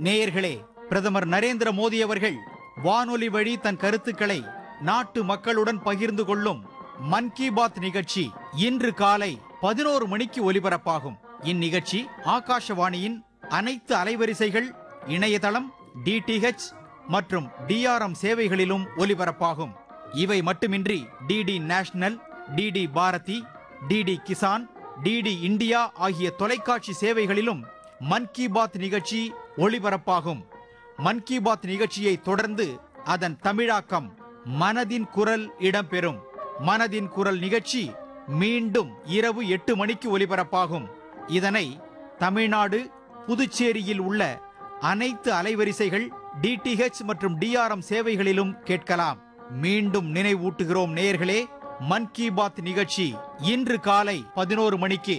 நேயர்களே பிரதமர் நரேந்திர மோடி அவர்கள் வானொலி வழி தன் கருத்துக்களை நாட்டு மக்களுடன் பகிர்ந்து கொள்ளும் மன் கி பாத் நிகழ்ச்சி இன்று காலை பதினோரு மணிக்கு ஒலிபரப்பாகும் இந்நிகழ்ச்சி ஆகாஷவாணியின் அனைத்து அலைவரிசைகள் இணையதளம் டிடிஹெச் மற்றும் டிஆர்எம் சேவைகளிலும் ஒலிபரப்பாகும் இவை மட்டுமின்றி DD national DD Bharati DD Kisan DD India ஆகிய தொலைக்காட்சி சேவைகளிலும் மன் கி பாத் நிகழ்ச்சி ஒளிபரப்பாகும் மன் கி பாத் நிகழ்ச்சியை தொடர்ந்து அதன் தமிழாக்கம் மனதின் குரல் இடம்பெறும் மனதின் குரல் நிகழ்ச்சி மீண்டும் இரவு எட்டு மணிக்கு ஒலிபரப்பாகும் இதனை தமிழ்நாடு புதுச்சேரியில் உள்ள அனைத்து அலைவரிசைகள் டிடிஹெச் மற்றும் டிஆர்எம் சேவைகளிலும் கேட்கலாம் மீண்டும் நினைவூட்டுகிறோம் நேயர்களே மன் கி பாத் நிகழ்ச்சி இன்று காலை பதினோரு மணிக்கு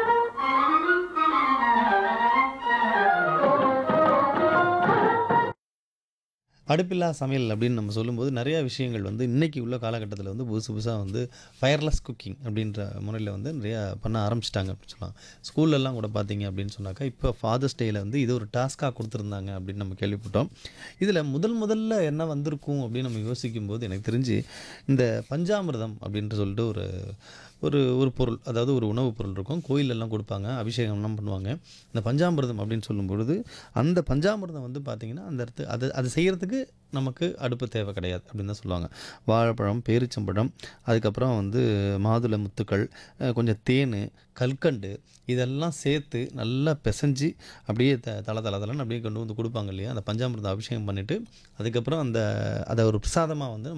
அடுப்பில்லா சமையல் அப்படின்னு நம்ம சொல்லும்போது நிறைய விஷயங்கள் வந்து இன்னைக்கு உள்ள காலகட்டத்தில் வந்து புதுசு புதுசாக வந்து ஃபயர்லெஸ் குக்கிங் அப்படின்ற முறையில் வந்து நிறையா பண்ண ஆரம்பிச்சிட்டாங்க அப்படின்னு சொல்லலாம் ஸ்கூல்லலாம் கூட பார்த்தீங்க அப்படின்னு சொன்னாக்கா இப்போ ஃபாதர்ஸ் டேயில் வந்து இது ஒரு டாஸ்க்காக கொடுத்துருந்தாங்க அப்படின்னு நம்ம கேள்விப்பட்டோம் இதில் முதல் முதல்ல என்ன வந்திருக்கும் அப்படின்னு நம்ம யோசிக்கும் போது எனக்கு தெரிஞ்சு இந்த பஞ்சாமிர்தம் அப்படின்ட்டு சொல்லிட்டு ஒரு ஒரு ஒரு பொருள் அதாவது ஒரு உணவுப் பொருள் இருக்கும் கோயிலெல்லாம் கொடுப்பாங்க அபிஷேகம்லாம் பண்ணுவாங்க இந்த பஞ்சாமிர்தம் அப்படின்னு சொல்லும்பொழுது அந்த பஞ்சாமிர்தம் வந்து பார்த்திங்கன்னா அந்த இடத்து அது அது செய்கிறதுக்கு நமக்கு அடுப்பு தேவை கிடையாது அப்படின்னு தான் சொல்லுவாங்க வாழைப்பழம் பேரிச்சம்பழம் அதுக்கப்புறம் வந்து மாதுளை முத்துக்கள் அஹ் கொஞ்சம் தேன் கல்கண்டு இதெல்லாம் சேர்த்து நல்லா பிசைஞ்சு அப்படியே த தலை தலை தலைன்னு அப்படியே கொண்டு வந்து கொடுப்பாங்க இல்லையா அந்த பஞ்சாமிர்தம் அபிஷேகம் பண்ணிவிட்டு அதுக்கப்புறம் அந்த அதை ஒரு பிரசாதமாக வந்து